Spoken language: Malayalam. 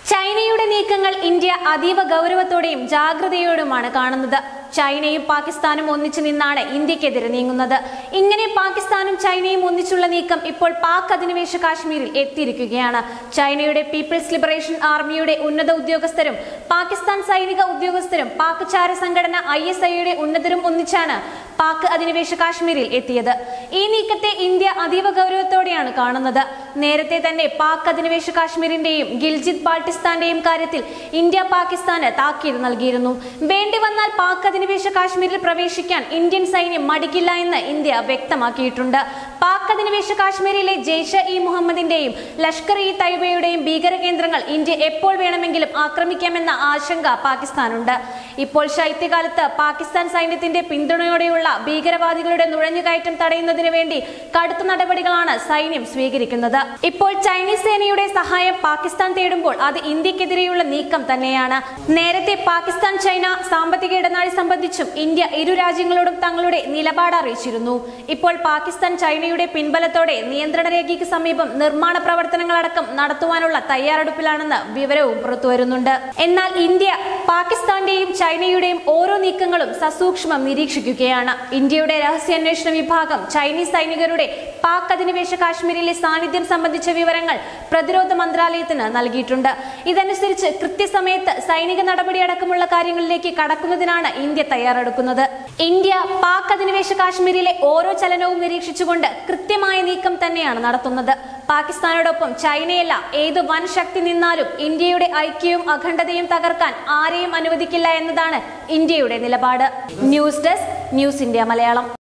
ചൈനയുടെ നീക്കങ്ങൾ ഇന്ത്യ അതീവ ഗൗരവത്തോടെയും ജാഗ്രതയോടുമാണ് കാണുന്നത് ചൈനയും പാകിസ്ഥാനും ഒന്നിച്ചു നിന്നാണ് ഇന്ത്യക്കെതിരെ നീങ്ങുന്നത് ഇങ്ങനെ പാകിസ്ഥാനും ചൈനയും ഒന്നിച്ചുള്ള നീക്കം ഇപ്പോൾ പാക് അധിനിവേശ കാശ്മീരിൽ എത്തിയിരിക്കുകയാണ് ചൈനയുടെ പീപ്പിൾസ് ലിബറേഷൻ ആർമിയുടെ ഉന്നത ഉദ്യോഗസ്ഥരും പാകിസ്ഥാൻ സൈനിക ഉദ്യോഗസ്ഥരും പാക് ചാര സംഘടന ഐ എസ് ഐയുടെ ഉന്നതരും ഒന്നിച്ചാണ് പാക് അധിനിവേശ കാശ്മീരിൽ എത്തിയത് ഈ നീക്കത്തെ ഇന്ത്യ അതീവ ഗൗരവത്തോടെയാണ് കാണുന്നത് നേരത്തെ തന്നെ പാക് അധിനിവേശ കാശ്മീരിന്റെയും ഗിൽജിത് ബാൾട്ടിസ്ഥാന്റെയും കാര്യത്തിൽ ഇന്ത്യ പാകിസ്ഥാന് താക്കീത് നൽകിയിരുന്നു വേണ്ടി വന്നാൽ പാക് അധിനിവേശ കാശ്മീരിൽ പ്രവേശിക്കാൻ ഇന്ത്യൻ സൈന്യം മടിക്കില്ല എന്ന് ഇന്ത്യ വ്യക്തമാക്കിയിട്ടുണ്ട് പാക് അധിനിവേശ കാശ്മീരിലെ ജെയ്ഷ ഇ മുഹമ്മദിന്റെയും ലഷ്കർ ഇ തൈബയുടെയും ഭീകര കേന്ദ്രങ്ങൾ ഇന്ത്യ എപ്പോൾ വേണമെങ്കിലും ആക്രമിക്കാമെന്ന ആശങ്ക പാകിസ്ഥാനുണ്ട് ഇപ്പോൾ ശൈത്യകാലത്ത് പാകിസ്ഥാൻ സൈന്യത്തിന്റെ പിന്തുണയോടെയുള്ള ഭീകരവാദികളുടെ നുഴഞ്ഞുകയറ്റം തടയുന്നതിന് വേണ്ടി കടുത്ത നടപടികളാണ് സൈന്യം സ്വീകരിക്കുന്നത് ഇപ്പോൾ ചൈനീസ് സേനയുടെ സഹായം പാകിസ്ഥാൻ തേടുമ്പോൾ അത് ഇന്ത്യക്കെതിരെയുള്ള നീക്കം തന്നെയാണ് നേരത്തെ പാകിസ്ഥാൻ ചൈന സാമ്പത്തിക ഇടനാഴി സംബന്ധിച്ചും ഇന്ത്യ ഇരു രാജ്യങ്ങളോടും തങ്ങളുടെ നിലപാട് അറിയിച്ചിരുന്നു ഇപ്പോൾ പാകിസ്ഥാൻ ചൈനയുടെ പിൻബലത്തോടെ നിയന്ത്രണ രേഖയ്ക്ക് സമീപം നിർമ്മാണ പ്രവർത്തനങ്ങളടക്കം നടത്തുവാനുള്ള തയ്യാറെടുപ്പിലാണെന്ന് വിവരവും പുറത്തുവരുന്നുണ്ട് എന്നാൽ ഇന്ത്യ പാകിസ്ഥാന്റെയും ചൈനയുടെയും ഓരോ നീക്കങ്ങളും സസൂക്ഷ്മം നിരീക്ഷിക്കുകയാണ് ഇന്ത്യയുടെ രഹസ്യാന്വേഷണ വിഭാഗം ചൈനീസ് സൈനികരുടെ പാക് അധിനിവേശ കാശ്മീരിലെ സാന്നിധ്യം സംബന്ധിച്ച വിവരങ്ങൾ പ്രതിരോധ മന്ത്രാലയത്തിന് നൽകിയിട്ടുണ്ട് ഇതനുസരിച്ച് കൃത്യസമയത്ത് സൈനിക നടപടി അടക്കമുള്ള കാര്യങ്ങളിലേക്ക് കടക്കുന്നതിനാണ് ഇന്ത്യ തയ്യാറെടുക്കുന്നത് ഇന്ത്യ പാക് അധിനിവേശ കാശ്മീരിലെ ഓരോ ചലനവും നിരീക്ഷിച്ചുകൊണ്ട് കൃത്യമായ നീക്കം തന്നെയാണ് നടത്തുന്നത് പാകിസ്ഥാനോടൊപ്പം ചൈനയല്ല ഏത് വൻ ശക്തി നിന്നാലും ഇന്ത്യയുടെ ഐക്യവും അഖണ്ഡതയും തകർക്കാൻ ആരെയും അനുവദിക്കില്ല എന്നതാണ് ഇന്ത്യയുടെ നിലപാട് news desk news India Malayalam